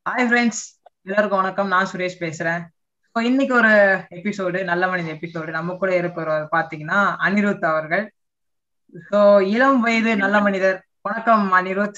Hi friends எல்லாருக்கும் வணக்கம் நான் சுரேஷ் பேசுறேன் இப்போ இன்னைக்கு ஒரு எபிசோடு நல்ல மனித எபிசோடு நம்ம கூட இருக்கிறவர் பாத்தீங்கன்னா அனிருத் அவர்கள் ஸோ இளம் வயது நல்ல மனிதர் வணக்கம் அனிருத்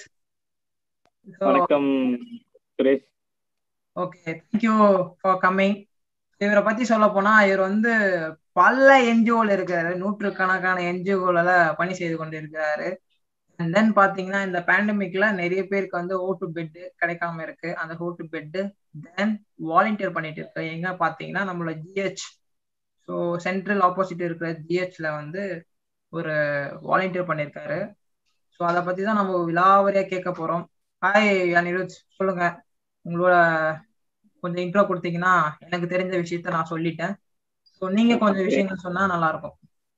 வணக்கம் Suresh okay thank you for coming இவரை பத்தி சொல்ல போனா இவர் வந்து பல என்ஜிஓல இருக்கிறாரு நூற்றுக்கணக்கான என்ஜிஓல பணி செய்து கொண்டு இருக்கிறாரு அண்ட் தென் பாத்தீங்கன்னா இந்த பேண்டமிக்ல நிறைய பேருக்கு வந்து ஓட்டு பெட்டு கிடைக்காம இருக்கு அந்த ஓட்டு பெட்டு தென் வாலண்டியர் பண்ணிட்டு இருக்கு எங்க பாத்தீங்கன்னா நம்மளோட ஜிஹெச் ஸோ சென்ட்ரல் ஆப்போசிட் இருக்கிற ஜிஹெச்ல வந்து ஒரு வாலண்டியர் பண்ணியிருக்காரு ஸோ அதை பத்தி தான் நம்ம விலாவரியா கேட்க போறோம் ஹாய் அனிருத் சொல்லுங்க உங்களோட கொஞ்சம் இன்ட்ரோ கொடுத்தீங்கன்னா எனக்கு தெரிஞ்ச விஷயத்த நான் சொல்லிட்டேன் ஸோ நீங்க கொஞ்சம் விஷயங்கள் சொன்னா நல்லா இருக்கும்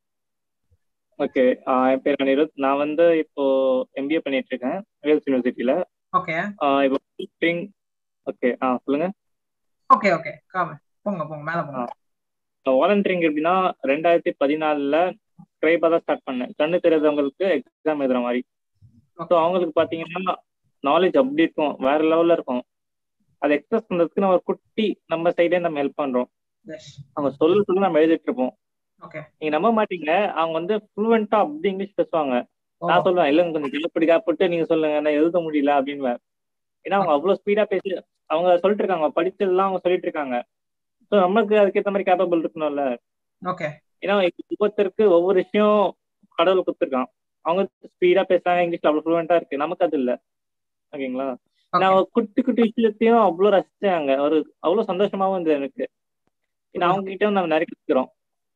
ஓகே என் பேர் அனிருத் நான் வந்து இப்போ எம்பிஏ பண்ணிட்டு இருக்கேன் வேல்ஸ் யூனிவர்சிட்டியில ஓகே இப்போ ஸ்ப்ரிங் ஓகே ஆ சொல்லுங்க ஓகே ஓகே காம போங்க போங்க மேல போங்க வாலண்டியரிங் எப்படின்னா ரெண்டாயிரத்தி பதினாலுல ட்ரைபா தான் ஸ்டார்ட் பண்ணேன் கண்ணு தெரியாதவங்களுக்கு எக்ஸாம் எழுதுற மாதிரி ஸோ அவங்களுக்கு பாத்தீங்கன்னா நாலேஜ் அப்படி இருக்கும் வேற லெவல்ல இருக்கும் அதை எக்ஸ்பிரஸ் பண்றதுக்கு நம்ம ஒரு குட்டி நம்ம சைடே நம்ம ஹெல்ப் பண்றோம் அவங்க சொல்ல சொல்ல நம்ம எழுதிட்டு இருப்போம் ஓகே நீங்க நம்ப மாட்டீங்க அவங்க வந்து ஃப்ளூவெண்டா அப்படி இங்கிலீஷ் பேசுவாங்க நான் சொல்லுவேன் இல்ல கொஞ்சம் கிளப்பிடிக்கா போட்டு நீங்க சொல்லுங்க நான் எழுத முடியல அப்படின்னு ஏன்னா அவங்க அவ்வளவு ஸ்பீடா பேசி அவங்க சொல்லிட்டு இருக்காங்க படிச்சதெல்லாம் அவங்க சொல்லிட்டு இருக்காங்க ஸோ நமக்கு அதுக்கேற்ற மாதிரி கேப்பபிள் இருக்கணும்ல ஓகே ஏன்னா ஒவ்வொருத்தருக்கு ஒவ்வொரு விஷயம் கடவுள் கொடுத்துருக்கான் அவங்க ஸ்பீடா பேசுறாங்க இங்கிலீஷ்ல அவ்வளவு ஃப்ளூவெண்டா இருக்கு நமக்கு அது இல்ல ஓகேங்களா நான் குட்டி குட்டி விஷயத்தையும் அவ்வளவு ரசிச்சாங்க ஒரு அவ்வளவு சந்தோஷமாவும் இருந்தது எனக்கு ஏன்னா அவங்க கிட்ட நம்ம நிறைய கத்துக்கிறோம்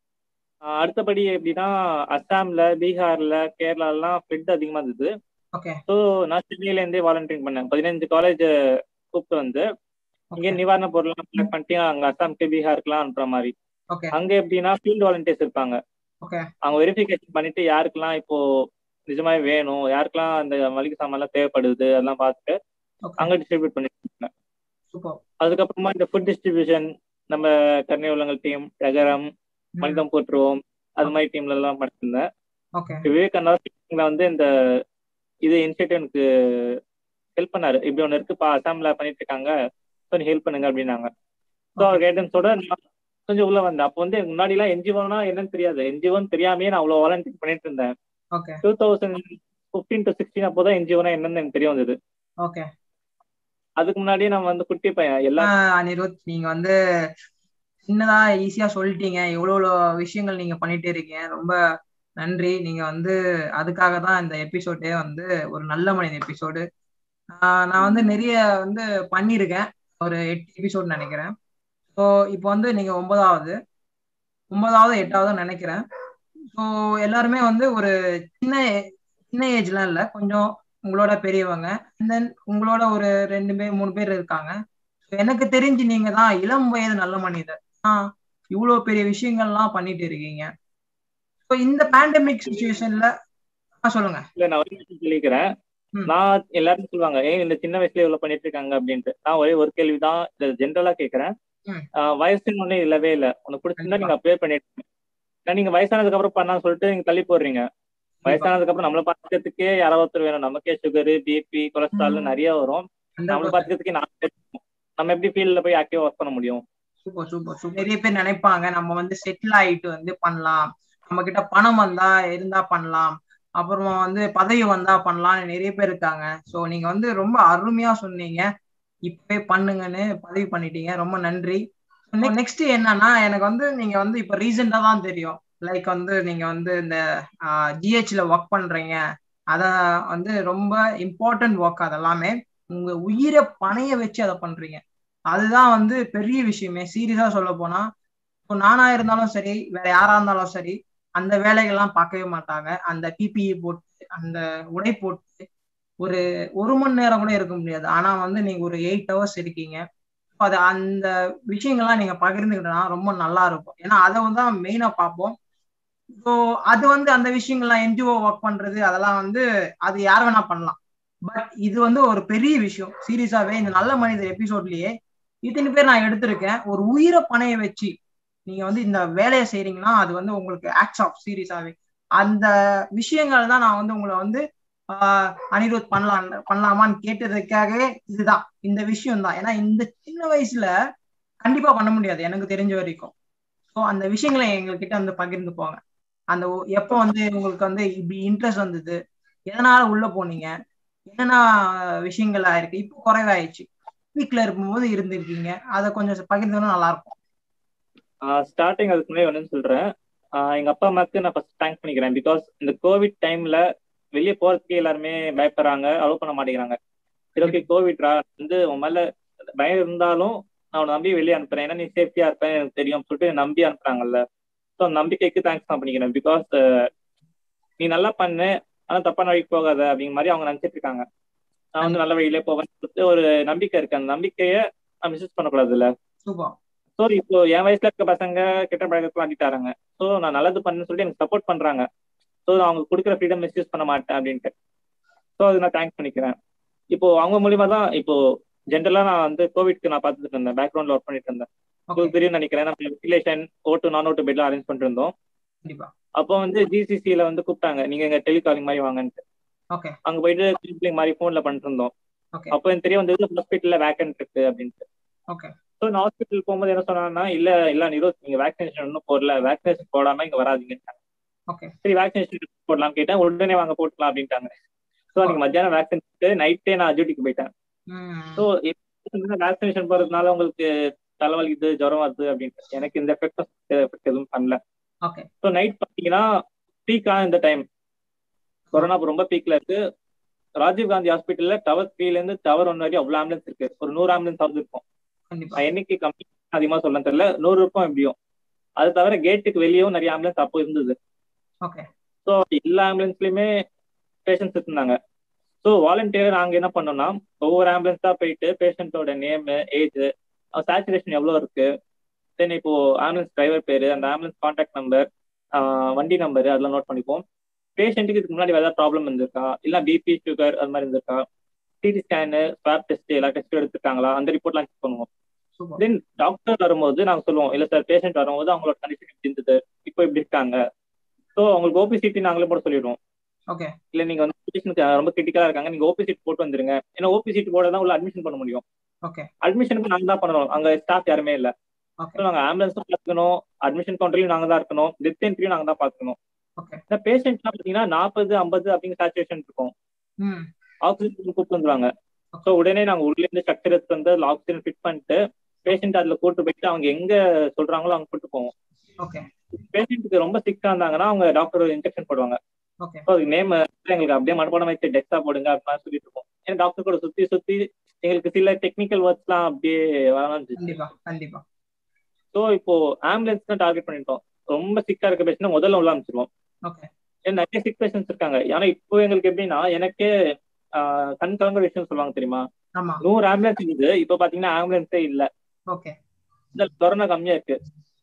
அடுத்தபடி எப்படின்னா அஸ்ஸாம்ல பீகார்ல கேரளாலாம் ஃபிட் அதிகமா இருந்தது ஸோ நான் சென்னையில இருந்தே வாலண்டியரிங் பண்ணேன் பதினஞ்சு காலேஜ் கூப்பிட்டு வந்து இங்க நிவாரண பொருள் கலெக்ட் பண்ணிட்டு அங்க அஸ்ஸாம்க்கு பீகாருக்குலாம் அனுப்புற மாதிரி அங்க எப்படின்னா ஃபீல்டு வாலண்டியர்ஸ் இருப்பாங்க அவங்க வெரிஃபிகேஷன் பண்ணிட்டு யாருக்கெல்லாம் இப்போ நிஜமாவே வேணும் யாருக்கெல்லாம் அந்த மளிகை சாமான் எல்லாம் தேவைப்படுது அதெல்லாம் பார்த்துட்டு அங்க டிஸ்ட்ரிபியூட் பண்ணிட்டு இருக்காங்க அதுக்கப்புறமா இந்த ஃபுட் டிஸ்ட்ரிபியூஷன் நம்ம கருணை உள்ளங்கள் டீம் ரகரம் மனிதம் போற்றுவோம் அது மாதிரி டீம்ல எல்லாம் பண்ணிருந்தேன் விவேகானந்தா வந்து இந்த இது இனிஷியேட்டிவ் எனக்கு ஹெல்ப் பண்ணாரு இப்படி ஒன்று இருக்குப்பா அசாம்ல பண்ணிட்டு இருக்காங்க கொஞ்சம் ஹெல்ப் பண்ணுங்க அப்படின்னாங்க ஸோ அவர் கைடன்ஸோட நான் கொஞ்சம் உள்ள வந்தேன் அப்போ வந்து முன்னாடி எல்லாம் என்ஜிஓனா என்னன்னு தெரியாது என்ஜிஓன்னு தெரியாமே நான் அவ்வளோ வாலண்டியர் பண்ணிட்டு இருந்தேன் two thousand fifteen to sixteen அப்போதான் என்ஜிஓனா என்னன்னு எனக்கு தெரிய வந்தது ஓகே அதுக்கு முன்னாடியே நம்ம வந்து குட்டி பையன் எல்லாம் அனிருத் நீங்க வந்து சின்னதா ஈஸியா சொல்லிட்டீங்க எவ்வளவு விஷயங்கள் நீங்க பண்ணிட்டே இருக்கீங்க ரொம்ப நன்றி நீங்க வந்து அதுக்காக தான் இந்த எபிசோடே வந்து ஒரு நல்ல மனித எபிசோடு நான் வந்து நிறைய வந்து பண்ணியிருக்கேன் ஒரு எட்டு எபிசோட் நினைக்கிறேன் ஸோ இப்போ வந்து நீங்க ஒன்பதாவது ஒன்பதாவது எட்டாவது நினைக்கிறேன் ஸோ எல்லாருமே வந்து ஒரு சின்ன சின்ன ஏஜ்லாம் இல்லை கொஞ்சம் உங்களோட பெரியவங்க அண்ட் தென் உங்களோட ஒரு ரெண்டு பேர் மூணு பேர் இருக்காங்க எனக்கு தெரிஞ்சு நீங்க தான் இளம் வயது நல்ல மனிதர் இவ்வளவு பெரிய விஷயங்கள்லாம் பண்ணிட்டு இருக்கீங்க ஸோ இந்த பேண்டமிக் சுச்சுவேஷன்ல சொல்லுங்க இல்ல நான் ஒரு விஷயம் சொல்லிக்கிறேன் நான் எல்லாரும் சொல்லுவாங்க ஏன் இந்த சின்ன வயசுல இவ்வளவு பண்ணிட்டு இருக்காங்க அப்படின்ட்டு நான் ஒரே ஒரு கேள்விதான் இதை ஜென்ரலா கேட்கறேன் வயசுன்னு ஒண்ணு இல்லவே இல்லை உனக்கு பிடிச்சிருந்தா நீங்க அப்ளை பண்ணிட்டு நீங்க வயசானதுக்கு அப்புறம் பண்ணான்னு சொல்லிட்டு நீங்க தள்ளி போடுறீங்க வயசானதுக்கு அப்புறம் நம்மள பாத்துக்கிறதுக்கே யாராவது ஒருத்தர் வேணும் நமக்கே சுகரு பிபி கொலஸ்ட்ரால் நிறைய வரும் நம்மள பாத்துக்கிறதுக்கே நான் நம்ம எப்படி ஃபீல்ட்ல போய் ஆக்டிவா ஒர்க் பண்ண முடியும் சூப்பர் சூப்பர் சூப்பர் நிறைய பேர் நினைப்பாங்க நம்ம வந்து செட்டில் ஆயிட்டு வந்து பண்ணலாம் நம்ம கிட்ட பணம் வந்தா இருந்தா பண்ணலாம் அப்புறமா வந்து பதவி வந்தா பண்ணலாம்னு நிறைய பேர் இருக்காங்க ஸோ நீங்க வந்து ரொம்ப அருமையா சொன்னீங்க இப்பவே பண்ணுங்கன்னு பதவி பண்ணிட்டீங்க ரொம்ப நன்றி நெக்ஸ்ட் என்னன்னா எனக்கு வந்து நீங்க வந்து இப்ப ரீசெண்டா தான் தெரியும் லைக் வந்து நீங்க வந்து இந்த ஜிஹெச்ல ஒர்க் பண்றீங்க அத வந்து ரொம்ப இம்பார்ட்டன்ட் ஒர்க் அதெல்லாமே உங்க உயிரை பணைய வச்சு அதை பண்றீங்க அதுதான் வந்து பெரிய விஷயமே சீரியஸா சொல்ல போனா இப்போ நானா இருந்தாலும் சரி வேற யாரா இருந்தாலும் சரி அந்த வேலைகள்லாம் பார்க்கவே மாட்டாங்க அந்த பிபிஇ போட்டு அந்த உடை போட்டு ஒரு ஒரு மணி நேரம் கூட இருக்க முடியாது ஆனா வந்து நீங்க ஒரு எயிட் ஹவர்ஸ் இருக்கீங்க அது அந்த விஷயங்கள்லாம் நீங்க பகிர்ந்துக்கிட்டா ரொம்ப நல்லா இருக்கும் ஏன்னா அதை வந்து மெயினா பார்ப்போம் ஸோ அது வந்து அந்த விஷயங்கள்லாம் என்ஜிஓ ஒர்க் பண்றது அதெல்லாம் வந்து அது யார் வேணா பண்ணலாம் பட் இது வந்து ஒரு பெரிய விஷயம் சீரியஸாவே இந்த நல்ல மனிதர் எபிசோட்லயே இத்தனை பேர் நான் எடுத்திருக்கேன் ஒரு உயிரை பணைய வச்சு நீங்க வந்து இந்த வேலையை செய்யறீங்கன்னா அது வந்து உங்களுக்கு ஆக்ட்ஸ் ஆஃப் சீரியஸாவே அந்த விஷயங்கள் தான் நான் வந்து உங்களை வந்து அனிருத் பண்ணலாம் பண்ணலாமான்னு கேட்டதுக்காகவே இதுதான் இந்த விஷயம் தான் ஏன்னா இந்த சின்ன வயசுல கண்டிப்பா பண்ண முடியாது எனக்கு தெரிஞ்ச வரைக்கும் ஸோ அந்த விஷயங்களை எங்ககிட்ட வந்து பகிர்ந்து போங்க அந்த எப்போ வந்து உங்களுக்கு வந்து இப்படி இன்ட்ரெஸ்ட் வந்தது எதனால உள்ள போனீங்க என்னென்ன விஷயங்கள் ஆயிருக்கு இப்போ குறைவாயிடுச்சு வீக்ல இருக்கும்போது இருந்திருக்கீங்க அதை கொஞ்சம் பகிர்ந்தோம்னா நல்லா இருக்கும் ஸ்டார்டிங் அதுக்கு முன்னாடி ஒன்றுன்னு சொல்றேன் எங்க அப்பா அம்மாக்கு நான் ஃபர்ஸ்ட் தேங்க் பண்ணிக்கிறேன் பிகாஸ் இந்த கோவிட் டைம்ல வெளியே போறதுக்கு எல்லாருமே பயப்படுறாங்க அலோவ் பண்ண மாட்டேங்கிறாங்க சரி ஓகே கோவிட்ரா வந்து உன் மேல பயம் இருந்தாலும் நான் உன்னை நம்பி வெளியே அனுப்புறேன் ஏன்னா நீ சேஃப்டியா இருப்பேன் எனக்கு தெரியும் சொல்லிட்டு நம்பி அனுப்புறாங்கல்ல ஸோ நம்பிக்கைக்கு தேங்க்ஸ் தான் பண்ணிக்கிறேன் பிகாஸ் நீ நல்லா பண்ணு ஆனா தப்பான வழிக்கு போகாத அப்படிங்கிற மாதிரி அவங்க நினைச்சிட்டு இருக்காங்க நான் வந்து நல்ல வழியிலே போவேன் சொல்லிட்டு ஒரு நம்பிக்கை இருக்கு அந்த நம்பிக்கையை நான் மிஸ்யூஸ் பண்ணக்கூடாதுல்ல ஸோ இப்போ என் வயசுல இருக்க பசங்க கெட்ட பழக்கத்துல ஆண்டிட்டாங்க ஸோ நான் நல்லது பண்ணுன்னு சொல்லிட்டு எனக்கு சப்போர்ட் பண்றாங்க ஸோ அவங்க கொடுக்குற ஃப்ரீடம் மிஸ்யூஸ் பண்ண மாட்டேன் அப்படின்ட்டு ஸோ அது நான் தேங்க்ஸ் பண்ணிக்கிறேன் இப்போ அவங்க மூலியமா தான் இப்போ ஜென்ரலா நான் வந்து கோவிட்க்கு நான் பார்த்துட்டு இருந்தேன் பேக்ரவுண்ட்ல ஒர்க் பண்ணிட்டு இருந்தேன் உங்களுக்கு தெரியும் நினைக்கிறேன் நம்ம வென்டிலேஷன் ஓட்டு நான் ஓட்டு பெட்லாம் அரேஞ்ச் பண்ணிட்டு இருந்தோம் அப்போ வந்து ஜிசிசில வந்து கூப்பிட்டாங்க நீங்க எங்க டெலிகாலிங் மாதிரி வாங்கன்ட்டு அங்க போயிட்டு கவுன்சிலிங் மாதிரி போன்ல பண்ணிட்டு இருந்தோம் அப்போ எனக்கு தெரிய வந்தது ஹாஸ்பிட்டல்ல வேக்கன்ட் இருக்கு அப்படின்ட்டு ஸோ நான் ஹாஸ்பிட்டல் போகும்போது என்ன சொன்னாங்கன்னா இல்ல இல்ல நிரோத் நீங்க வேக்சினேஷன் ஒன்றும் போடல வேக்சினேஷன் போடாம இங்க வராதிங்கன்ட்டாங்க சரி வேக்சினேஷன் போடலாம் கேட்டேன் உடனே வாங்க போட்டுக்கலாம் அப்படின்ட்டாங்க ஸோ அன்னைக்கு மத்தியானம் வேக்சின் நைட்டே நான் டியூட்டிக்கு போயிட்டேன் ஸோ வேக்சினேஷன் போறதுனால உங்களுக்கு தலைவலிக்குது ஜுரம் வருது அப்படின்ட்டு எனக்கு இந்த எஃபெக்ட் எஃபெக்ட் எதுவும் பண்ணல ஸோ நைட் பார்த்தீங்கன்னா பீக்கான இந்த டைம் கொரோனா ரொம்ப பீக்ல இருக்கு ராஜீவ் காந்தி ஹாஸ்பிட்டல்ல டவர் த்ரீல இருந்து டவர் ஒன் வரையும் அவ்வளவு ஆம்புலன்ஸ் இருக்கு ஒரு நூறு ஆம்புலன்ஸ் ஆகுது இருக்கும் என்னைக்கு கம்மி அதிகமா சொல்ல தெரியல நூறு இருக்கும் எப்படியும் அது தவிர கேட்டுக்கு வெளியும் நிறைய ஆம்புலன்ஸ் அப்போ இருந்தது ஸோ எல்லா ஆம்புலன்ஸ்லயுமே பேஷண்ட்ஸ் இருந்தாங்க ஸோ வாலண்டியர் நாங்க என்ன பண்ணோம்னா ஒவ்வொரு ஆம்புலன்ஸா போயிட்டு பேஷண்டோட நேம் ஏஜ் சேச்சுரேஷன் எவ்வளவு இருக்கு தென் இப்போ ஆம்புலன்ஸ் டிரைவர் பேரு அந்த ஆம்புலன்ஸ் கான்டாக்ட் நம்பர் வண்டி நம்பர் அதெல்லாம் நோட் பண்ணிப்போம் பேஷண்ட்டுக்கு இதுக்கு முன்னாடி ஏதாவது ப்ராப்ளம் இருந்திருக்கா இல்ல பிபி சுகர் அது மாதிரி இருந்திருக்கா சிடி ஸ்கேனு ஸ்வாப் டெஸ்ட் எல்லா டெஸ்ட்டும் எடுத்துருக்காங்களா அந்த ரிப்போர்ட்லாம் செக் பண்ணுவோம் தென் டாக்டர் வரும்போது நாங்க சொல்லுவோம் இல்ல சார் பேஷண்ட் வரும்போது அவங்களோட கண்டிஷன் இப்படி இருந்தது இப்போ இப்படி இருக்காங்க ஸோ அவங்களுக்கு ஓபிசிட்டி நாங்களே போட சொல்லிடுவோம் இல்ல நீங்க வந்து பேஷண்ட்க்கு ரொம்ப கிரிட்டிக்கலா இருக்காங்க நீங்க ஓபி சீட் போட்டு வந்துருங்க ஏன்னா ஓபி சீட் போட தான் உள்ள அட்மிஷன் பண்ண முடியும் அட்மிஷனுக்கு நாங்க தான் பண்ணணும் அங்க ஸ்டாஃப் யாருமே இல்ல நாங்க ஆம்புலன்ஸும் பார்த்துக்கணும் அட்மிஷன் கவுண்டர்லயும் நாங்க தான் இருக்கணும் டெத் என்ட்ரியும் நாங்க தான் பார்க்கணும் இந்த பேஷண்ட் பாத்தீங்கன்னா நாற்பது ஐம்பது அப்படிங்கிற சாச்சுரேஷன் இருக்கும் ஆக்சிஜன் கூப்பிட்டு வந்துருவாங்க ஸோ உடனே நாங்க உள்ள இருந்து ஸ்ட்ரக்சர் எடுத்து வந்து ஆக்சிஜன் ஃபிட் பண்ணிட்டு பேஷண்ட் அதுல கூட்டு போயிட்டு அவங்க எங்க சொல்றாங்களோ அங்க கூட்டு போவோம் பேஷண்ட்டுக்கு ரொம்ப சிக்கா இருந்தாங்கன்னா அவங்க டாக்டர் இன்ஜெக்ஷன் போடுவாங்க அதுக்கு நேம் எங்களுக்கு அப்படியே மனப்பாடம் வச்சு டெக்ஸா போடுங்க அப்படின்னு சொல்லிட்டு இருக்கோம் ஏன்னா டாக்டர் கூட சுத்தி சுத்தி எங்களுக்கு சில டெக்னிக்கல் ஒர்க்ஸ் எல்லாம் அப்படியே கண்டிப்பா ஸோ இப்போ ஆம்புலன்ஸ் தான் டார்கெட் பண்ணிட்டோம் ரொம்ப சிக்கா இருக்க பேஷண்ட் முதல்ல உள்ள அமைச்சிருவோம் நிறைய சிக் பேஷன்ஸ் இருக்காங்க ஆனா இப்போ எங்களுக்கு எப்படின்னா எனக்கே கண் கலங்குற விஷயம் சொல்லுவாங்க தெரியுமா நூறு ஆம்புலன்ஸ் இருக்குது இப்ப பாத்தீங்கன்னா ஆம்புலன்ஸே இல்ல இந்த கொரோனா கம்மியா இருக்கு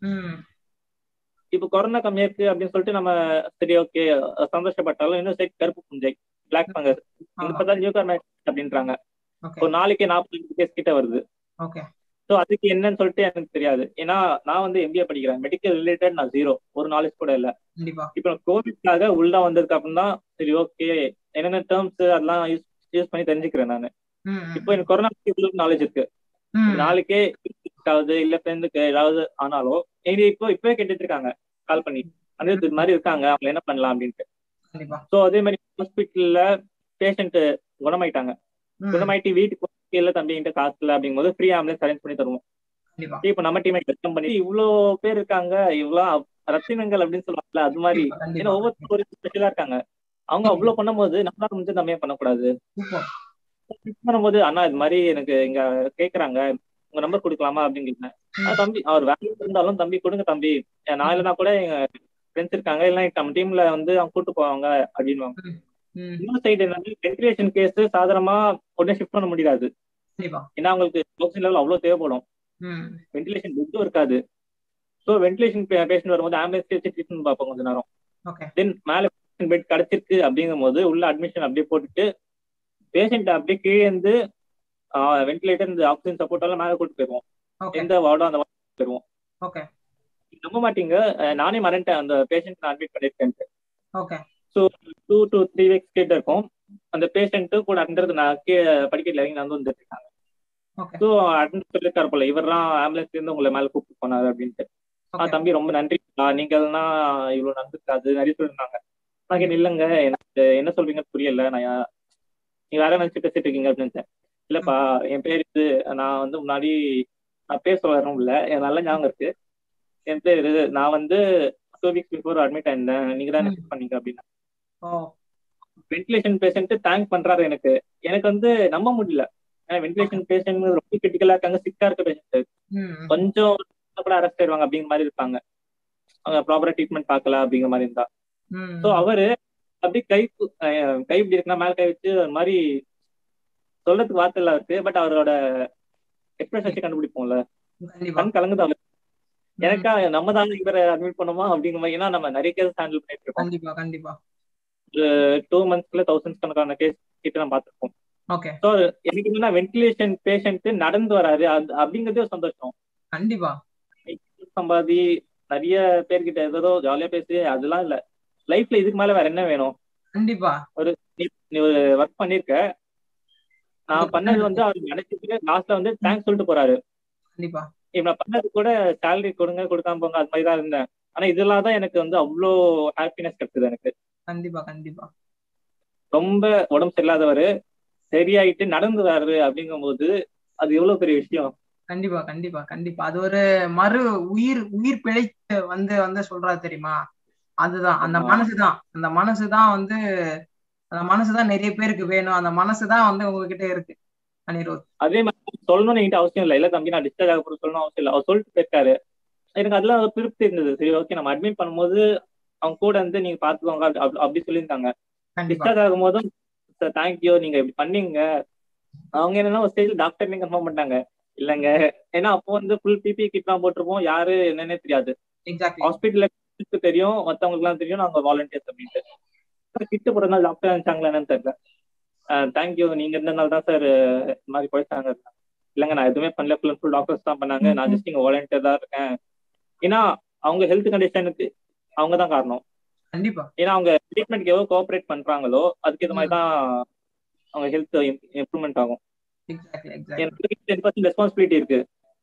இப்ப கொரோனா கம்மியா இருக்கு அப்படின்னு சொல்லிட்டு நம்ம சரி ஓகே சந்தோஷப்பட்டாலும் இன்னும் சைட் கருப்பு புஞ்சை பிளாக் ஃபங்கஸ் இப்பதான் நியூ அப்படின்றாங்க ஒரு நாளைக்கே நாற்பது கேஸ் கிட்ட வருது ஸோ அதுக்கு என்னன்னு சொல்லிட்டு எனக்கு தெரியாது ஏன்னா நான் வந்து எம்பிஏ படிக்கிறேன் மெடிக்கல் ரிலேட்டட் நான் ஜீரோ ஒரு நாலேஜ் கூட இல்ல இப்போ கோவிட்காக உள்ள வந்ததுக்கு அப்புறம் தான் சரி ஓகே என்னென்ன டேர்ம்ஸ் அதெல்லாம் யூஸ் யூஸ் பண்ணி தெரிஞ்சுக்கிறேன் நான் இப்போ எனக்கு கொரோனா நாலேஜ் இருக்கு நாளைக்கே ஆகுது இல்ல ஃப்ரெண்டுக்கு ஏதாவது ஆனாலும் இது இப்போ இப்பவே கேட்டுட்டு இருக்காங்க கால் பண்ணி அந்த இது மாதிரி இருக்காங்க அவங்க என்ன பண்ணலாம் அப்படின்ட்டு ஸோ அதே மாதிரி ஹாஸ்பிட்டல்ல பேஷண்ட் குணமாயிட்டாங்க குணமாயிட்டு வீட்டுக்கு இல்ல தம்பி என்கிட்ட காசு இல்லை அப்படிங்கும் போது ஃப்ரீ ஆம்புலன்ஸ் அரேஞ்ச் பண்ணி தருவோம் இப்ப நம்ம டீமை கஷ்டம் பண்ணி இவ்வளவு பேர் இருக்காங்க இவ்வளவு ரத்தினங்கள் அப்படின்னு சொல்லுவாங்கல்ல அது மாதிரி ஏன்னா ஒவ்வொரு ஸ்பெஷலா இருக்காங்க அவங்க அவ்வளவு பண்ணும்போது நம்மளால முடிஞ்சு நம்ம ஏன் பண்ணக்கூடாது பண்ணும்போது அண்ணா இது மாதிரி எனக்கு இங்க கேக்குறாங்க உங்க நம்பர் கொடுக்கலாமா அப்படின்னு கேட்டேன் தம்பி அவர் வேலை இருந்தாலும் தம்பி கொடுங்க தம்பி நான் இல்லைனா கூட எங்க ஃப்ரெண்ட்ஸ் இருக்காங்க இல்லை நம்ம டீம்ல வந்து அவங்க கூட்டு போவாங்க அப்படின்வாங்க இன்னொரு சைடு என்னன்னா வென்டிலேஷன் கேஸ் சாதாரணமா உடனே ஷிஃப்ட் பண்ண முடியாது ஏன்னா அவங்களுக்கு ஆக்சிஜன் லெவல் அவ்வளவு தேவைப்படும் வென்டிலேஷன் பெட்டும் இருக்காது ஸோ வென்டிலேஷன் பேஷண்ட் வரும்போது ஆம்புலன்ஸ் வச்சு ட்ரீட்மெண்ட் பார்ப்போம் கொஞ்ச நேரம் தென் மேல பெட் கிடைச்சிருக்கு அப்படிங்கும் போது உள்ள அட்மிஷன் அப்படியே போட்டுட்டு பேஷண்ட் அப்படியே கீழே இருந்து வென்டிலேட்டர் இந்த ஆக்சிஜன் சப்போர்ட் எல்லாம் மேலே கூட்டு போயிருவோம் எந்த வார்டோ அந்த வார்டு போயிருவோம் நம்ப மாட்டீங்க நானே மறந்துட்டேன் அந்த பேஷண்ட் நான் அட்மிட் பண்ணிருக்கேன்ட்டு so two to three weeks கிட்ட இருக்கும் அந்த பேஷண்ட் கூட அண்டது நான் கீழே படிக்கட்டில் இறங்கி நடந்து வந்துட்டு இருக்காங்க ஓகே ஸோ அட்டன் சொல்லியிருக்காரு போல இவர்தான் ஆம்புலன்ஸ்ல இருந்து உங்களை மேல கூப்பிட்டு போனாரு அப்படின்ட்டு ஆ ஓகே தம்பி ரொம்ப நன்றி நீங்க எல்லாம் இவ்வளவு நடந்துருக்காது நிறைய சொல்லியிருந்தாங்க நான் இல்லைங்க எனக்கு என்ன சொல்றீங்கன்னு புரியல நான் யா- நீங்க வேற நினைச்சு பேசிட்டு இருக்கீங்க அப்படின்னு இல்லப்பா என் பேர் இது நான் வந்து முன்னாடி நான் பேர் சொல்ல வரணும் இல்ல எனக்கு நல்ல ஞாபகம் இருக்கு என் பேரு நான் வந்து டூ வீக்ஸ் பிஃபோர் அட்மிட் ஆயிருந்தேன் நீங்க தான் ம். பண்ணீங்க அப்படின்னா ஓ வென்டிலேஷன் பேஷண்ட் தேங்க் பண்றாரு எனக்கு எனக்கு வந்து நம்ப முடியல வென்டிலேஷன் பேஷண்ட் ரொம்ப கிரிட்டிக்கலா இருக்காங்க சிக்கா இருக்க பேஷண்ட் ம் கொஞ்சம் கூட அரெஸ்ட் ஆயிடுவாங்க அப்படிங்கிற மாதிரி இருப்பாங்க அவங்க ப்ராப்பரா ட்ரீட்மெண்ட் பார்க்கல அப்படிங்கிற மாதிரி இருந்தா ம் சோ அவரு அப்படி கை கு- அஹ் கை இப்படி இருக்குன்னா மேல கை வச்சு ஒரு மாதிரி சொல்றதுக்கு வார்த்தை இல்ல இருக்கு பட் அவரோட எக்ஸ்பிரஸ் வச்சு கண்டுபிடிப்போம்ல கண்டிப்பா கண் கலங்குது அவர் ம், எனக்கா நம்ம தான் இவரை அட்மிட் பண்ணுமா அப்படிங்கிற மாதிரி ஏன்னா நம்ம நிறைய கேஸ் ஹேண்டில் பண்ணிட்டு இருக்கோம் கண்டிப்பா கண்டிப்பா டூ மந்த்ஸ்ல தௌசண்ட்ஸ் கணக்கான கேஸ் கிட்ட நம்ம பார்த்திருக்கோம் ஓகே ஸோ எனக்கு என்னன்னா வென்டிலேஷன் பேஷண்ட் நடந்து வராரு அது அப்படிங்கிறதே ஒரு சந்தோஷம் கண்டிப்பா சம்பாதி நிறைய பேர்கிட்ட ஏதோ ஜாலியா பேசி அதெல்லாம் இல்ல லைஃப்ல இதுக்கு மேல வேற என்ன வேணும் கண்டிப்பா நீ ஒரு ஒர்க் பண்ணிருக்க நான் பண்ணது வந்து அவர் நினைச்சிட்டு லாஸ்ட்ல வந்து தேங்க்ஸ் சொல்லிட்டு போறாரு கண்டிப்பா இப்ப நான் பண்ணது கூட சேலரி கொடுங்க கொடுக்காம போங்க அது மாதிரி தான் இருந்தேன் ஆனா இதெல்லாம் தான் எனக்கு வந்து அவ்வளோ ஹாப்பினஸ் கிடைச்சது எனக்கு கண்டிப்பா கண்டிப்பா ரொம்ப உடம்பு சரியில்லாதவர் சரியாயிட்டு நடந்து வர்றாரு அப்படிங்கும்போது அது எவ்வளவு பெரிய விஷயம் கண்டிப்பா கண்டிப்பா கண்டிப்பா அது ஒரு மறு உயிர் உயிர் பிழைத்து வந்து வந்து சொல்றாரு தெரியுமா அதுதான் அந்த ஆமா. மனசுதான் அந்த மனசுதான் வந்து அந்த மனசுதான் நிறைய பேருக்கு வேணும் அந்த மனசுதான் வந்து உங்ககிட்ட இருக்கு அனிருத் அதே மாதிரி சொல்லணும்னு என்கிட்ட அவசியம் இல்லை இல்ல தம்பி நான் டிஸ்சார்ஜ் ஆக போறது சொல்லணும் அவசியம் இல்லை அவர் சொல்லிட்டு போயிருக்காரு எனக்கு அதெல்லாம் ஒரு திருப்தி இருந்தது சரி ஓகே நம்ம அட்மிட் பண்ணும்போது அவங்க கூட வந்து நீங்க பாத்துக்கோங்க அப்படி- அப்படி- அப்படி சொல்லியிருந்தாங்க கண்டிப்பா டிஸ்சார்ஜ் ஆகும் போதும் சார் தேங்க்யூ நீங்க இப்படி பண்ணீங்க அவங்க என்னன்னா ஒரு ஸ்டேஜ்ல டாக்டர் நீங்க கன்ஃபார்ம் பண்ணிட்டாங்க இல்லங்க ஏன்னா அப்போ வந்து ஃபுல் பிபி கிட்லாம் போட்டிருப்போம் யாரு என்னன்னே தெரியாது எக்ஸாக்ட்லி ஹாஸ்பிட்டல்ல தெரியும் மத்தவங்களுக்கு எல்லாம் தெரியும் நாங்க வாலண்டியர்ஸ் அப்படின்ட்டு கிட்ட போறதுனால டாக்டர் நினைச்சாங்களா என்னன்னு தெரியல தேங்க்யூ நீங்க இருந்தனால தான் சார் இந்த மாதிரி போயிட்டாங்க இல்லைங்க நான் எதுவுமே பண்ணல ஃபுல் அண்ட் ஃபுல் டாக்டர்ஸ் தான் பண்ணாங்க நான் ஜஸ்ட் இங்க வாலண்டியர் தான் இருக்கேன் ஏன்னா அவங்க ஹெல்த் கண்டிஷனுக்கு அவங்க தான் காரணம் கண்டிப்பா ஏன்னா அவங்க ட்ரீட்மெண்ட்க்கு எவ்வளவு கோஆபரேட் பண்றாங்களோ அதுக்கு இந்த மாதிரி தான் அவங்க ஹெல்த் இம்ப்ரூவ்மெண்ட் ஆகும் எக்ஸாக்ட்லி எக்ஸாக்ட்லி எனக்கு டென் பர்சன்ட் ரெஸ்பான்சிபிலிட்டி இருக்கு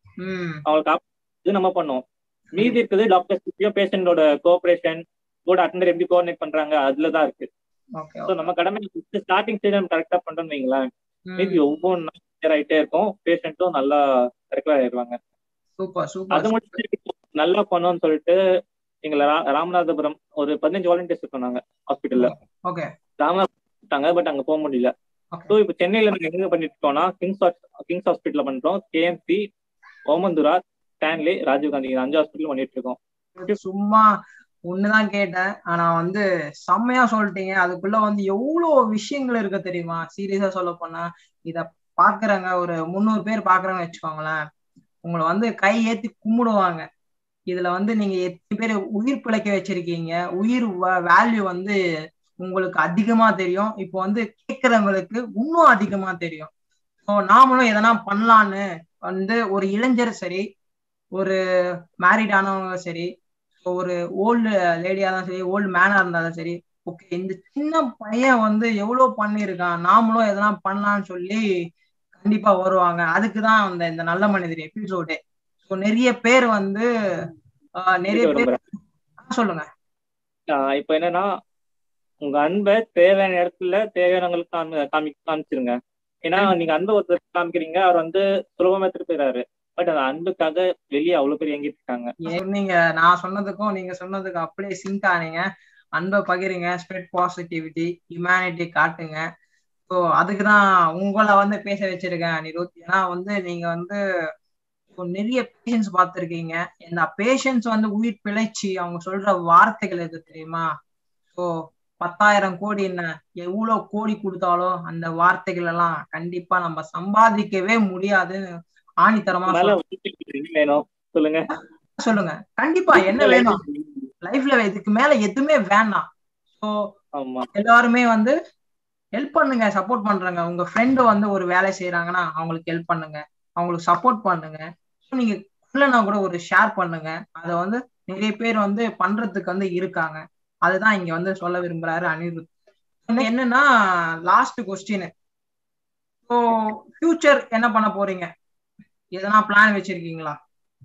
ம் அவங்களுக்கு காப்பாத்து நம்ம பண்ணோம் மீதி இருக்குது டாக்டர்ஸ் பேஷண்டோட கோஆபரேஷன் கூட அட்டண்டர் எப்படி கோஆர்டினேட் பண்றாங்க அதுல தான் இருக்கு ஓகே ஸோ நம்ம கடமை ஸ்டார்டிங் ஸ்டேஜ் நம்ம கரெக்டா பண்றோம்னு வைங்களேன் மீதி ஒவ்வொன்றும் clear ஆயிட்டே இருக்கும் பேஷண்ட்டும் நல்லா ரெக்கவர் ஆயிடுவாங்க சூப்பர் அது சூப்பர் முடிச்சு நல்லா பண்ணோம்னு சொல்லிட்டு எங்களை ரா- ராமநாதபுரம் ஒரு பதினஞ்சு வாலண்டியர்ஸ் இருக்கோம் நாங்க ஹாஸ்பிட்டல்ல ஓகே ராமநாதபுரம் பட் அங்க போக முடியல ஓகே ஸோ இப்போ சென்னையில நாங்க எங்க பண்ணிட்டு இருக்கோம்னா கிங்ஸ் ஹாஸ்- கிங்ஸ் ஹாஸ்பிட்டல்ல பண்றோம் கேஎம்சி ஓமந்துரா ஸ்டான்லி ராஜீவ்காந்தி இந்த அஞ்சு ஹாஸ்பிட்டல் பண்ணிட்டு இருக்கோம் சும்மா ஒண்ணுதான் கேட்டேன் ஆனா வந்து செம்மையா சொல்லிட்டீங்க அதுக்குள்ள வந்து எவ்வளவு விஷயங்கள் இருக்கு தெரியுமா சீரியஸா சொல்ல போனா இத பாக்குறவங்க ஒரு முந்நூறு பேர் பாக்குறாங்கன்னு வச்சுக்கோங்களேன் உங்களை வந்து கை ஏத்தி கும்பிடுவாங்க இதுல வந்து நீங்க எத்தனை பேர் உயிர் பிழைக்க வச்சிருக்கீங்க உயிர் வேல்யூ வந்து உங்களுக்கு அதிகமா தெரியும் இப்போ வந்து கேட்கறவங்களுக்கு இன்னும் அதிகமா தெரியும் ஸோ நாமளும் எதனா பண்ணலான்னு வந்து ஒரு இளைஞர் சரி ஒரு மேரிட் ஆனவங்க சரி ஒரு ஓல்டு லேடியா இருந்தாலும் சரி ஓல்டு மேனா இருந்தாலும் சரி ஓகே இந்த சின்ன பையன் வந்து எவ்வளவு பண்ணியிருக்கான் நாமளும் எதனா பண்ணலாம்னு சொல்லி கண்டிப்பா வருவாங்க அதுக்குதான் அந்த இந்த நல்ல மனிதர் எபிசோடு ஸோ நிறைய பேர் வந்து ஆஹ், நிறைய பேர் ஆ, சொல்லுங்க ஆஹ் இப்போ என்னன்னா உங்க அன்பை தேவையான இடத்துல தேவையானவங்களுக்கு காமி காமி காமிச்சிருங்க ஏன்னா நீங்க அன்பை ஒருத்தர் காமிக்கிறீங்க அவர் வந்து சுலபமா எடுத்துட்டு போயிறாரு பட் அந்த அன்புக்காக வெளியே அவ்வளவு பேர் இயங்கிட்டு இருக்காங்க நீங்க நான் சொன்னதுக்கும் நீங்க சொன்னதுக்கும் அப்படியே சிங்க் ஆனீங்க அன்பை பகிருங்க ஸ்ப்ரெட் பாசிட்டிவிட்டி ஹியூமனிட்டி காட்டுங்க ஸோ அதுக்கு தான் உங்களை வந்து பேச வச்சிருக்கேன் அனிருத் ஏன்னா வந்து நீங்க வந்து இப்போ நிறைய பேஷண்ட்ஸ் பார்த்துருக்கீங்க இந்த பேஷண்ட்ஸ் வந்து உயிர் பிழைச்சி அவங்க சொல்ற வார்த்தைகள் எது தெரியுமா ஸோ பத்தாயிரம் கோடி என்ன எவ்வளவு கோடி கொடுத்தாலும் அந்த வார்த்தைகள் எல்லாம் கண்டிப்பா நம்ம சம்பாதிக்கவே முடியாதுன்னு ஆணித்தரமா மேல சொல்றேன். என்ன வேணும் சொல்லுங்க சொல்லுங்க கண்டிப்பா என்ன வேணும் லைஃப்ல இதுக்கு மேல எதுவுமே வேணாம் ஸோ ஆமா எல்லாருமே வந்து ஹெல்ப் பண்ணுங்க சப்போர்ட் பண்றாங்க உங்க ஃப்ரெண்டு வந்து ஒரு வேலை செய்யறாங்கன்னா அவங்களுக்கு ஹெல்ப் பண்ணுங்க அவங்களுக்கு சப்போர்ட் பண்ணுங்க ஸோ நீங்க இல்லைன்னா கூட ஒரு ஷேர் பண்ணுங்க அதை வந்து நிறைய பேர் வந்து பண்றதுக்கு வந்து இருக்காங்க அதுதான் இங்க வந்து சொல்ல விரும்புறாரு அனிருத் என்னன்னா லாஸ்ட் கொஸ்டின் ஸோ ஃபியூச்சர் என்ன பண்ண போறீங்க எதனா பிளான் வச்சிருக்கீங்களா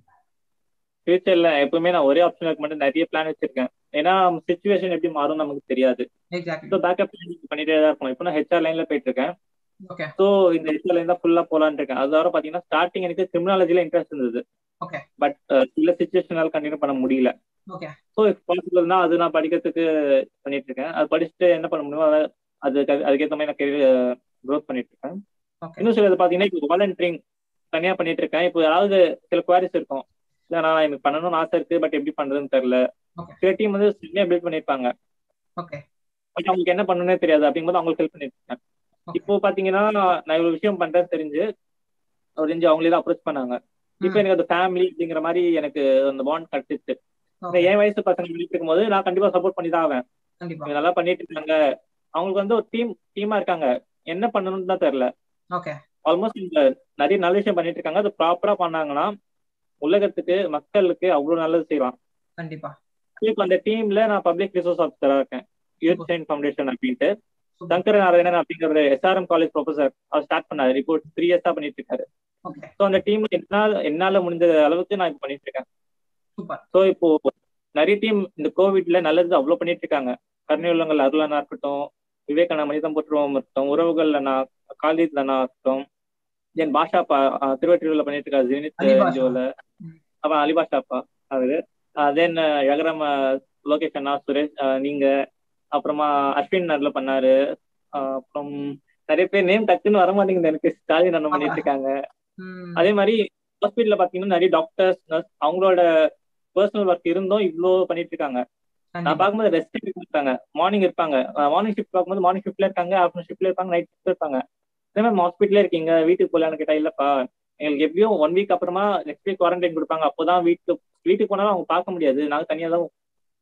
ஃபியூச்சர்ல எப்பவுமே நான் ஒரே ஆப்ஷனுக்கு மட்டும் நிறைய பிளான் வச்சிருக்கேன் ஏன்னா சுச்சுவேஷன் எப்படி மாறும் நமக்கு தெரியாது எக்ஸாக்ட்லி ஸோ பேக்கப் பண்ணிட்டே தான் இருக்கும் இப்போ நான் ஹெச்ஆர் லைன்ல போயிட்டு இருக்கேன் ஓகே ஸோ இந்த ஹெச்ஆர் லைன் தான் ஃபுல்லா போலான்னு இருக்கேன் அது வர பாத்தீங்கன்னா ஸ்டார்டிங் எனக்கு கிரிமினாலஜில இன்ட்ரெஸ்ட் இருந்தது Okay. பட் சில சுச்சுவேஷனால கண்டினியூ பண்ண முடியல ஓகே ஸோ இஃப் பாசிபிள்னா அது நான் படிக்கிறதுக்கு பண்ணிட்டு இருக்கேன் அது படிச்சுட்டு என்ன பண்ண முடியுமோ அதை- அதுக்கு அதுக்கேற்ற மாதிரி நான் கெரியர் க்ரோத் பண்ணிட்டு இருக்கேன் ஓகே இன்னும் சிலது பாத்தீங்கன்னா இப்போ வாலண்டியரிங் தனியா பண்ணிட்டு இருக்கேன் இப்போ ஏதாவது சில குவாரிஸ் இருக்கும் இல்ல நான் எனக்கு பண்ணணும்னு ஆசை இருக்கு பட் எப்படி பண்றதுன்னு தெரியல Okay. சில டீம் வந்து சரியா பில்ட் பண்ணிருப்பாங்க ஓகே பட் அவங்களுக்கு என்ன பண்ணணும்னே தெரியாது அப்படிங்கும்போது அவங்களுக்கு ஹெல்ப் பண்ணிட்டு இருக்கேன் Okay. இப்போ பாத்தீங்கன்னா நான் இவ்வளவு விஷயம் பண்றேன்னு தெரிஞ்சு அவர் தெரிஞ்சு அவங்களே தான் அப்ரோச் பண்ணாங்க இப்போ எனக்கு அந்த ஃபேமிலி அப்படிங்கிற மாதிரி எனக்கு அந்த பாண்ட் கிடைச்சிச்சு இந்த ஓகே என் வயசு பசங்க பண்ணிட்டு இருக்கும்போது நான் கண்டிப்பா சப்போர்ட் பண்ணி தான் ஆவேன் கண்டிப்பா இவங்க நல்லா பண்ணிட்டு இருக்காங்க அவங்களுக்கு வந்து ஒரு டீம் டீமா இருக்காங்க என்ன பண்ணணும்னு தான் தெரியல ஓகே ஆல்மோஸ்ட் இந்த நிறைய நல்ல விஷயம் பண்ணிட்டு இருக்காங்க அது ப்ராப்பரா பண்ணாங்கன்னா உலகத்துக்கு மக்களுக்கு அவ்வளவு நல்லது செய்யலாம் கண்டிப்பா இப்போ அந்த டீம்ல நான் பப்ளிக் ரிசோர்ஸ் ஆஃபீஸரா இருக்கேன் யூத் சைன் ஃபவுண்டேஷன் அப்படின்ட்டு Super. சங்கர நாராயணன் அப்படிங்கிற எஸ்ஆர்எம் காலேஜ் ப்ரொஃபசர் அவர் ஸ்டார்ட் பண்ணாரு ரிப்போர்ட் த்ரீ இயர்ஸா பண்ணிட்டு இருக்காரு ஓகே ஸோ அந்த டீம் என்னால என்னால முடிஞ்ச அளவுக்கு நான் இப்போ பண்ணிட்டு இருக்கேன் சூப்பர் ஸோ இப்போ நிறைய டீம் இந்த கோவிட்ல நல்லது அவ்வளோ பண்ணிட்டு இருக்காங்க கருணை உள்ளங்கள் அருளானா இருக்கட்டும் விவேகானந்த மனிதம் போற்றுவோம் இருக்கட்டும் உறவுகள்ல நான் காலித்ல நான் இருக்கட்டும் தென் பாஷாப்பா திருவற்றியூர்ல பண்ணிட்டு இருக்காரு ஜெனித் அலி பாஷா. ஜோல ம். அப்புறம் அலிபாஷாப்பா அவரு தென் யகரம் லோகேஷ் அண்ணா சுரேஷ் அஹ், நீங்க அப்புறமா அஸ்வின் நர்ல பண்ணாரு அஹ், அப்புறம் நிறைய பேர் நேம் டக்குன்னு வர மாட்டேங்குது எனக்கு ஸ்டாலின் அண்ணன் பண்ணிட்டு இருக்காங்க ம் அதே மாதிரி ஹாஸ்பிட்டல்ல பாத்தீங்கன்னா நிறைய டாக்டர்ஸ் நர்ஸ் அவங்களோட பர்சனல் ஒர்க் இருந்தும் இவ்வளோ பண்ணிட்டு இருக்காங்க நான் கண்டிப்பா பார்க்கும்போது ரெஸ்ட் இருக்காங்க மார்னிங் இருப்பாங்க மார்னிங் ஷிஃப்ட் பார்க்கும்போது மார்னிங் ஷிஃப்ட்ல இருக்காங்க ஆஃப்டர்நூன் ஷிஃப்ட்ல இருப்பாங்க நைட் ஷிஃப்ட் இருப்பாங்க அதே மாதிரி ஹாஸ்பிட்டலே இருக்கீங்க வீட்டுக்கு போகலான்னு கேட்டா இல்லப்பா எங்களுக்கு எப்படியும் ஒன் வீக் அப்புறமா நெக்ஸ்ட் வீக் குவாரண்டைன் கொடுப்பாங்க அப்போதான் வீட்டுக்கு வீட்டுக்கு போனாலும் அவங்க பார்க்க முடியாது நாங்க தனியா தான்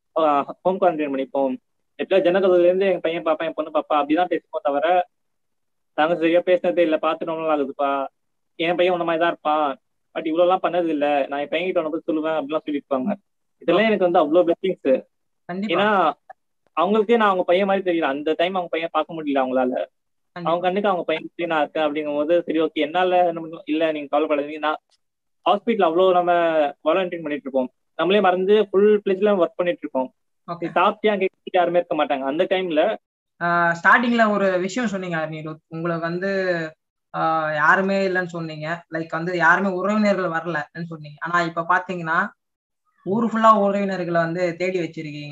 ஹோம் குவாரண்டைன் பண்ணிப்போம் எப்படியா ஜனகதுல இருந்து எங்க பையன் பாப்பா என் பொண்ணு பாப்பா அப்படிதான் பேசுவோம் தவிர நாங்க சரியா பேசினதே இல்ல பார்த்து ரொம்ப நாள் ஆகுதுப்பா என் பையன் உன்ன மாதிரி தான் இருப்பான் பட் இவ்வளவு எல்லாம் பண்ணது இல்ல நான் என் பையன் கிட்ட ஒன்று போய் சொல்லுவேன் அப்படிலாம் சொல்லியிருப்பாங்க இதெல்லாம் எனக்கு வந்து அவ்வளவு பிளஸிங்ஸ் கண்டிப்பா ஏன்னா அவங்களுக்கே நான் அவங்க பையன் மாதிரி தெரியல அந்த டைம் அவங்க பையன் பார்க்க முடியல அவங்களால அவங்க கண்டிப்பா கண்ணுக்கு அவங்க பையன் மாதிரி நான் இருக்கேன் அப்படிங்கும் போது சரி ஓகே என்னால என்ன முடியும்? இல்ல நீங்க கவலைப்படாதீங்க நான் ஹாஸ்பிட்டல் அவ்வளவு நம்ம வாலண்டியர் பண்ணிட்டு இருப்போம் நம்மளே மறந்து ஃபுல் பிளேஸ்ல ஒர்க் பண்ணிட்டு இருக்கோம் ஓகே சாப்பிட்டியா கேட்டு யாருமே இருக்க மாட்டாங்க அந்த டைம்ல ஸ்டார்டிங்ல ஒரு விஷயம் சொன்னீங்க அனிருத் உங்களுக்கு வந்து ஆஹ் யாருமே இல்லைன்னு சொன்னீங்க லைக் வந்து யாருமே உறவினர்கள் வரலன்னு சொன்னீங்க ஆனா இப்ப பாத்தீங்கன்னா ஊர் ஃபுல்லா உறவினர்களை வந்து தேடி வச்சிருக்கீங்க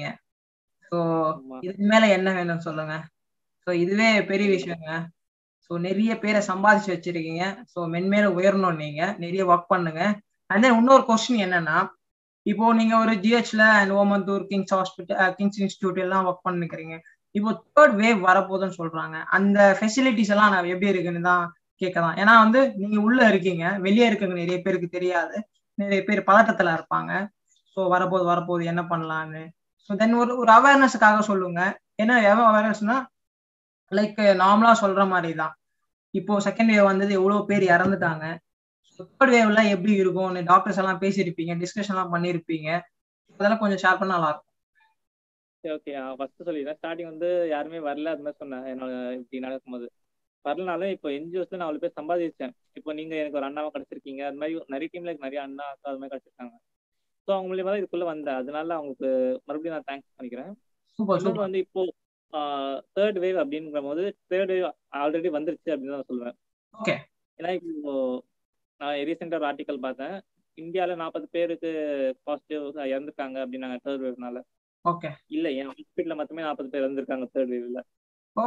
ஸோ இதுக்கு மேல என்ன வேணும் சொல்லுங்க ஸோ இதுவே பெரிய விஷயங்க ஸோ நிறைய பேரை சம்பாதிச்சு வச்சிருக்கீங்க ஸோ மென்மேல உயரணும் நீங்க நிறைய ஒர்க் பண்ணுங்க அண்ட் தென் இன்னொரு கொஸ்டின் என்னன்னா இப்போ நீங்க ஒரு ஜிஹெச்ல and Omandurar Kings hospital Kings institute எல்லாம் ஒர்க் பண்ணிக்கிறீங்க இப்போ தேர்ட் வேவ் வரப்போகுதுன்னு சொல்றாங்க அந்த ஃபெசிலிட்டிஸ் எல்லாம் நான் எப்படி இருக்குன்னு தான் கேட்கலாம் ஏன்னா வந்து நீங்க உள்ள இருக்கீங்க வெளியே இருக்கவங்க நிறைய பேருக்கு தெரியாது நிறைய பேர் பதட்டத்துல இருப்பாங்க ஸோ வரப்போகுது வரப்போகுது என்ன பண்ணலான்னு ஸோ தென் ஒரு ஒரு அவேர்னஸுக்காக சொல்லுங்க என்ன அவேர்னஸ்னா லைக் நார்மலா சொல்ற மாதிரி தான் இப்போ செகண்ட் வேவ் வந்தது எவ்வளவு பேர் இறந்துட்டாங்க தேர்ட் வேவ்ல எப்படி இருக்கும்னு டாக்டர்ஸ் எல்லாம் பேசியிருப்பீங்க டிஸ்கஷன் எல்லாம் பண்ணியிருப்பீங்க அதெல்லாம் கொஞ்சம் ஷேர் பண்ண நல்லா இருக்கும் ஓகே ஃபர்ஸ்ட் சொல்லிடுறேன் ஸ்டார்டிங் வந்து யாருமே வரல அது மாதிரி சொன்னேன் என்னோட இப்படி நடக்கும்போது வரலனாலும் இப்போ என்ஜிஓஸ்ல நான் அவ்வளோ பேர் சம்பாதிச்சேன் இப்போ நீங்க எனக்கு ஒரு அண்ணாவை கிடைச்சிருக்கீங்க அது மாதிரி நிறைய டீம்ல எனக்கு நிறைய அண்ணா அக்கா அது மாதிரி கிடைச்சிருக்காங்க ஸோ அவங்க மூலியமா தான் இதுக்குள்ள வந்தேன் அதனால அவங்களுக்கு மறுபடியும் நான் தேங்க்ஸ் பண்ணிக்கிறேன் சூப்பர் இன்னொன்று சூப்பர் வந்து இப்போ தேர்ட் வேவ் அப்படிங்கிற போது தேர்ட் வேவ் ஆல்ரெடி வந்துருச்சு அப்படின்னு தான் நான் சொல்லுவேன் ஓகே ஏன்னா இப்போ நான் ரீசெண்டாக ஒரு ஆர்டிக்கல் பார்த்தேன் இந்தியாவில் நாற்பது பேருக்கு பாசிட்டிவ் இறந்துருக்காங்க அப்படின்னாங்க தேர்ட் வேவ்னால ஓகே இல்ல என் ஹாஸ்பிட்டல்ல மட்டுமே நாற்பது பேர் வந்திருக்காங்க தேர்ட் வேவ்ல ஓ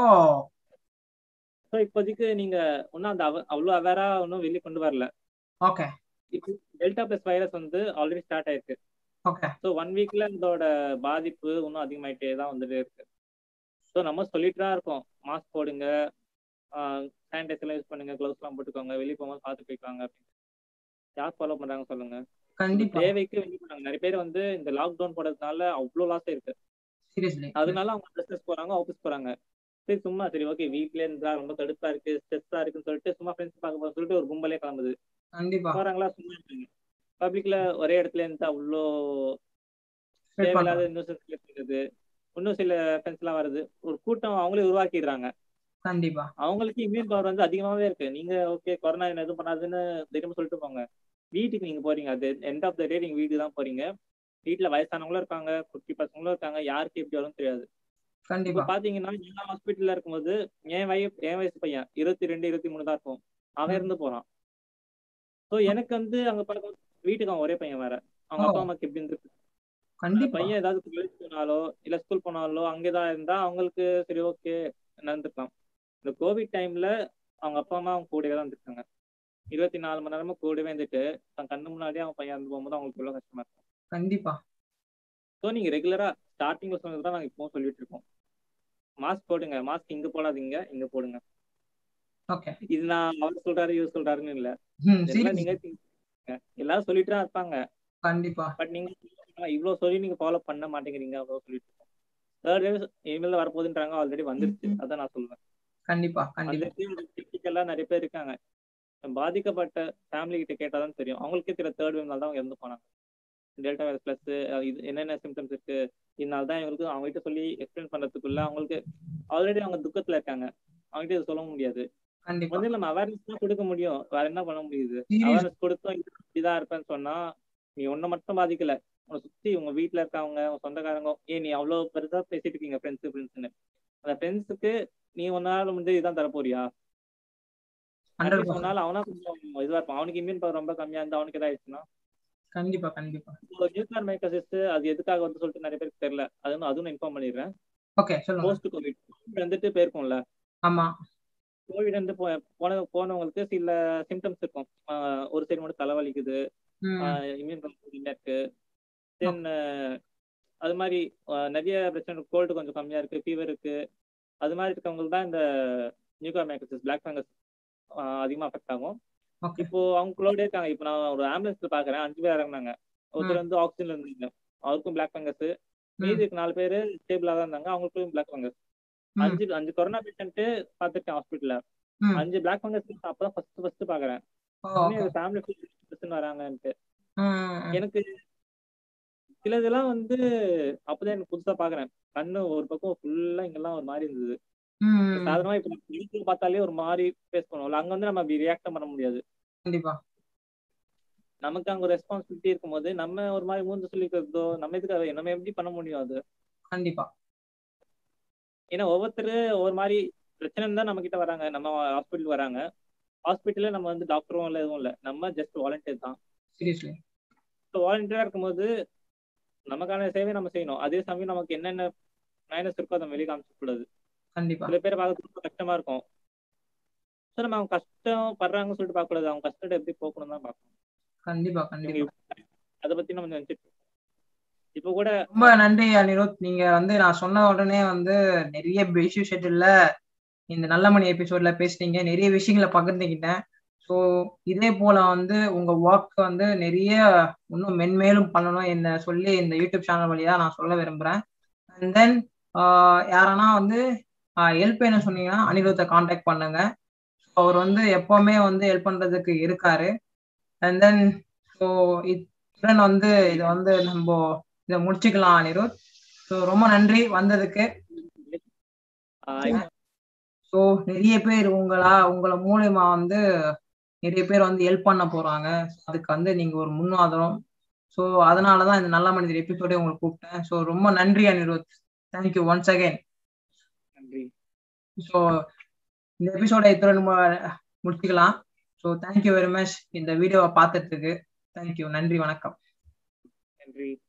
ஸோ இப்போதைக்கு நீங்க ஒன்றும் அந்த அவ- அவ்வளோ அவேரா ஒன்றும் வெளியே கொண்டு வரல ஓகே இப்போ டெல்டா பிளஸ் வைரஸ் வந்து ஆல்ரெடி ஸ்டார்ட் ஆயிருக்கு ஓகே ஸோ ஒன் வீக்ல இதோட பாதிப்பு இன்னும் அதிகமாயிட்டே தான் வந்துட்டே இருக்கு ஸோ நம்ம சொல்லிட்டு தான் இருக்கோம் மாஸ்க் போடுங்க சானிடைசர்லாம் யூஸ் பண்ணுங்க க்ளவுஸ்லாம் போட்டுக்கோங்க வெளியே போகும்போது பார்த்து போய்க்காங்க அப்படின்னு யார் ஃபாலோ பண்றாங்க சொல்லுங்க கண்டிப்பா தேவைக்கு வெளியே போறாங்க நிறைய பேர் வந்து இந்த லாக்டவுன் போடுறதுனால அவ்வளோ லாஸ் இருக்கு சீரியஸ்லி அதனால அவங்க பிசினஸ் போறாங்க ஆஃபீஸ் போறாங்க சரி சும்மா சரி ஓகே வீட்ல இருந்தா ரொம்ப கடுப்பா இருக்கு ஸ்ட்ரெஸ்ஸா இருக்குன்னு சொல்லிட்டு சும்மா ஃப்ரெண்ட்ஸ் பார்க்க போறோம் சொல்லிட்டு ஒரு கும்பலே கிளம்புது கண்டிப்பா போறாங்களா சும்மா இருக்காங்க பப்ளிக்ல ஒரே இடத்துல இருந்தா அவ்வளோ Spread தேவையில்லாத பண்றாங்க. நியூஸஸ் கேட்குறது இன்னும் சில ஃப்ரெண்ட்ஸ் எல்லாம் வருது ஒரு கூட்டம் அவங்களே உருவாக்கிடுறாங்க கண்டிப்பா அவங்களுக்கு இம்யூன் பவர் வந்து அதிகமாவே இருக்கு நீங்க ஓகே கொரோனா என்ன எதுவும் பண்ணாதுன்னு தைரியமா சொல்லிட்டு போங்க வீட்டுக்கு நீங்க போறீங்க அது எண்ட் ஆஃப் த டே நீங்க வீட்டுக்கு தான் போறீங்க வீட்டுல வயசானவங்களும் இருக்காங்க குட்டி பசங்களும் இருக்காங்க யாருக்கு எப்படி வரும் தெரியாது இப்ப கண்டிப்பா பாத்தீங்கன்னா நான் ஹாஸ்பிட்டல்ல இருக்கும்போது என் வய என் வயசு பையன் இருபத்தி ரெண்டு இருபத்தி மூணு தான் இருக்கும் அவன் ம். இருந்து போறான் ஸோ எனக்கு வந்து அங்க பார்க்கும் வீட்டுக்கு அவன் ஒரே பையன் வேற அவங்க ஓ. அப்பா அம்மாக்கு எப்படி இருக்கு கண்டிப்பா பையன் ஏதாவது காலேஜ் போனாலோ இல்ல ஸ்கூல் போனாலோ அங்கேதான் இருந்தா அவங்களுக்கு சரி ஓகே நடந்துக்கலாம் இந்த கோவிட் டைம்ல அவங்க அப்பா அம்மா அவங்க கூடவே தான் இருந்திருக்காங்க இருபத்தி நாலு மணி நேரமா கூடவே இருந்துட்டு தன் கண்ணு முன்னாடியே அவங்க பையன் இருந்து போகும்போது அவங்களுக்கு எவ்வளவு கஷ்டமா இருக்கும் கண்டிப்பா ஸோ நீங்க ரெகுலரா ஸ்டார்டிங்ல சொன்னது தான் நாங்க இப்போ சொல்லிட்டு இருக்கோம் மாஸ்க் போடுங்க மாஸ்க் இங்க போடாதீங்க இங்க போடுங்க ஓகே இது நான் அவர் சொல்றாரு இவர் சொல்றாருன்னு இல்ல ம் இதெல்லாம் சீரியஸ் நீங்க think பண்ணுங்க. எல்லாரும் சொல்லிட்டு தான் இருப்பாங்க கண்டிப்பா பட் நீங்க இவ்வளவு சொல்லி நீங்க ஃபாலோ பண்ண மாட்டேங்கிறீங்க அவ்வளவு சொல்லிட்டு இருக்கோம் தேர்ட் வேவ் இனிமேல் வரப்போகுதுன்றாங்க ஆல்ரெடி வந்துருச்சு ம். அதான் நான் சொல்லுவேன் கண்டிப்பா கண்டிப்பா கிரிட்டிக்கலா நிறைய பேர் இருக்காங்க பாதிக்கப்பட்ட ஃபேமிலி கிட்ட கேட்டாதான் தெரியும் அவங்களுக்கே தெரியல தேர்ட் வேவ்னால தான் அவங்க இறந்து போனாங்க டெல்டா வைரஸ் பிளஸ் இது என்னென்ன சிம்டம்ஸ் இருக்கு இதனால தான் இவங்களுக்கு அவங்க கிட்ட சொல்லி எக்ஸ்பிளைன் பண்றதுக்குள்ள அவங்களுக்கு ஆல்ரெடி அவங்க துக்கத்துல இருக்காங்க அவங்க கிட்ட இதை சொல்ல முடியாது கண்டிப்பா வந்து நம்ம அவேர்னஸ் தான் கொடுக்க முடியும் வேற என்ன பண்ண முடியுது Serious. அவேர்னஸ் கொடுத்தோம் இது இப்படிதான் இருப்பேன்னு சொன்னா நீ ஒன்ன மட்டும் பாதிக்கல உன்னை சுத்தி உங்க வீட்டுல இருக்கவங்க உங்க சொந்தக்காரங்க ஏன் நீ அவ்வளவு பெருசா பேசிட்டு இருக்கீங்க ஃப்ரெண்ட்ஸ் ஃப்ரெண்ட்ஸ்னு அந்த ஃப்ரெண்ட்ஸுக்கு நீ ஒன்னால முடிஞ்சு இதான் தரப்போறியா ஹண்ட்ரட் Atleast உன்னால அவனா கொஞ்சம் இதுவா இருப்பான் அவனுக்கு இம்யூன் பவர் ரொம்ப கம்மியா இருந்தா அவனுக்கு ஏதாயிடுச்சுன்னா கண்டிப்பா கண்டிப்பா நியூக்ளியர் மைக்கோசிஸ் அது எதுக்காக வந்து சொல்லிட்டு நிறைய பேருக்கு தெரியல அது வந்து அதுவும் இன்ஃபார்ம் பண்ணிடுறேன் ஓகே சொல்லுங்க போஸ்ட் கோவிட் வந்துட்டு போயிருக்கும்ல ஆமா கோவிட் வந்து போ- போன போனவங்களுக்கு சில சிம்டம்ஸ் இருக்கும் ஆஹ் ஒரு சைடு மட்டும் தலைவலிக்குது ம் இம்யூன் கம்மியா இருக்கு தென் அது மாதிரி ஆஹ் நிறைய பிரச்சனை கோல்டு கொஞ்சம் கம்மியா இருக்கு ஃபீவர் இருக்கு அது மாதிரி இருக்கவங்களுக்கு தான் இந்த நியூக்ளியர் மைக்கோசிஸ் பிளாக் ஃபங்கஸ் அதிகமா அஃபெக்ட் ஆகும் ஓகே இப்போ அவங்களோட இருக்காங்க இப்போ நான் ஒரு ஆம்புலன்ஸ்ல பாக்குறேன் அஞ்சு பேர் இறங்குனாங்க ஒருத்தர் வந்து ஆக்சிஜன்ல இருந்தாங்க அவருக்கும் பிளாக் ஃபங்கஸ் மீதி இருக்க நாலு பேர் ஸ்டேபிளா தான் இருந்தாங்க அவங்களுக்கும் பிளாக் ஃபங்கஸ் ம். அஞ்சு அஞ்சு கொரோனா பேஷண்ட் பார்த்துருக்கேன் ஹாஸ்பிட்டல்ல ம் அஞ்சு பிளாக் ஃபங்கஸ் அப்பதான் ஃபர்ஸ்ட் ஃபர்ஸ்ட் பாக்குறேன் ஓ ஓகே ஃபேமிலி வராங்கன்ட்டு ம் எனக்கு சிலதெல்லாம் வந்து அப்பதான் எனக்கு புதுசா பாக்குறேன் கண்ணு ஒரு பக்கம் ஃபுல்லா இங்கெல்லாம் ஒரு மாதிரி இருந்தது ம் சாதாரணமா இப்ப வீட்டுல பார்த்தாலே ஒரு மாதிரி ஃபேஸ் பண்ணுவோம்ல அங்க வந்து நம்ம அப்படி ரியாக்ட் பண்ண முடியாது கண்டிப்பா நமக்கு அங்க ரெஸ்பான்சிபிலிட்டி இருக்கும்போது நம்ம ஒரு மாதிரி மூந்து சொல்லிக்கிறதோ நம்ம எதுக்கு நம்ம எப்படி பண்ண முடியும் அது கண்டிப்பா ஏன்னா ஒவ்வொருத்தர் ஒரு மாதிரி பிரச்சனை தான் நம்ம கிட்ட வராங்க நம்ம ஹாஸ்பிட்டல் வராங்க ஹாஸ்பிட்டல்ல நம்ம வந்து டாக்டரும் இல்லை எதுவும் இல்லை நம்ம ஜஸ்ட் வாலண்டியர் தான் சீரியஸ்லி வாலண்டியரா இருக்கும்போது நமக்கான சேவை நம்ம செய்யணும் அதே சமயம் நமக்கு என்னென்ன மைனஸ் இருக்கோ அதை வெளியே காமிச்சிக்க கூடாது கண்டிப்பா சில பேர் பார்க்க ரொம்ப கஷ்டமா இருக்கும் ஸோ நம்ம அவங்க கஷ்டம் படுறாங்கன்னு சொல்லிட்டு பார்க்க கூடாது அவங்க கஷ்டத்தை எப்படி போக்கணும் தான் பார்க்கணும் கண்டிப்பா கண்டிப்பா அதை பத்தி நம்ம நினைச்சிட்டு இப்போ கூட ரொம்ப நன்றி அனிருத் நீங்க வந்து நான் சொன்ன உடனே வந்து நிறைய இஷ்யூ ஷெட்யூல்ல இந்த நல்ல மணி எபிசோட்ல பேசுனீங்க நிறைய விஷயங்களை பகிர்ந்துக்கிட்டேன் ஸோ இதே போல வந்து உங்க ஒர்க் வந்து நிறைய இன்னும் மென்மேலும் பண்ணணும் என்ன சொல்லி இந்த யூடியூப் சேனல் வழியா நான் சொல்ல விரும்புறேன் அண்ட் தென் யாரனா வந்து ஹெல்ப் என்ன சொன்னீங்கன்னா அனிருத்தை காண்டாக்ட் பண்ணுங்க ஸோ அவர் வந்து எப்பவுமே வந்து ஹெல்ப் பண்றதுக்கு இருக்காரு அண்ட் தென் ஸோ இத்துடன் வந்து இதை வந்து நம்ம இதை முடிச்சுக்கலாம் அனிருத் ஸோ ரொம்ப நன்றி வந்ததுக்கு ஆஹ் ஸோ நிறைய பேர் உங்களா உங்களை மூலியமா வந்து நிறைய பேர் வந்து ஹெல்ப் பண்ண போறாங்க அதுக்கு வந்து நீங்க ஒரு முன்வாதம் ஸோ அதனாலதான் இந்த நல்ல மனிதர் எபிசோடே உங்களுக்கு கூப்பிட்டேன் ஸோ ரொம்ப நன்றி அனிருத் தேங்க்யூ ஒன்ஸ் அகைன் நன்றி ஸோ இந்த எபிசோட இத்துடன் மு- முடிச்சுக்கலாம் ஸோ தேங்க்யூ வெரி மச் இந்த வீடியோவை பார்த்துட்டு இருக்கு தேங்க்யூ நன்றி வணக்கம் நன்றி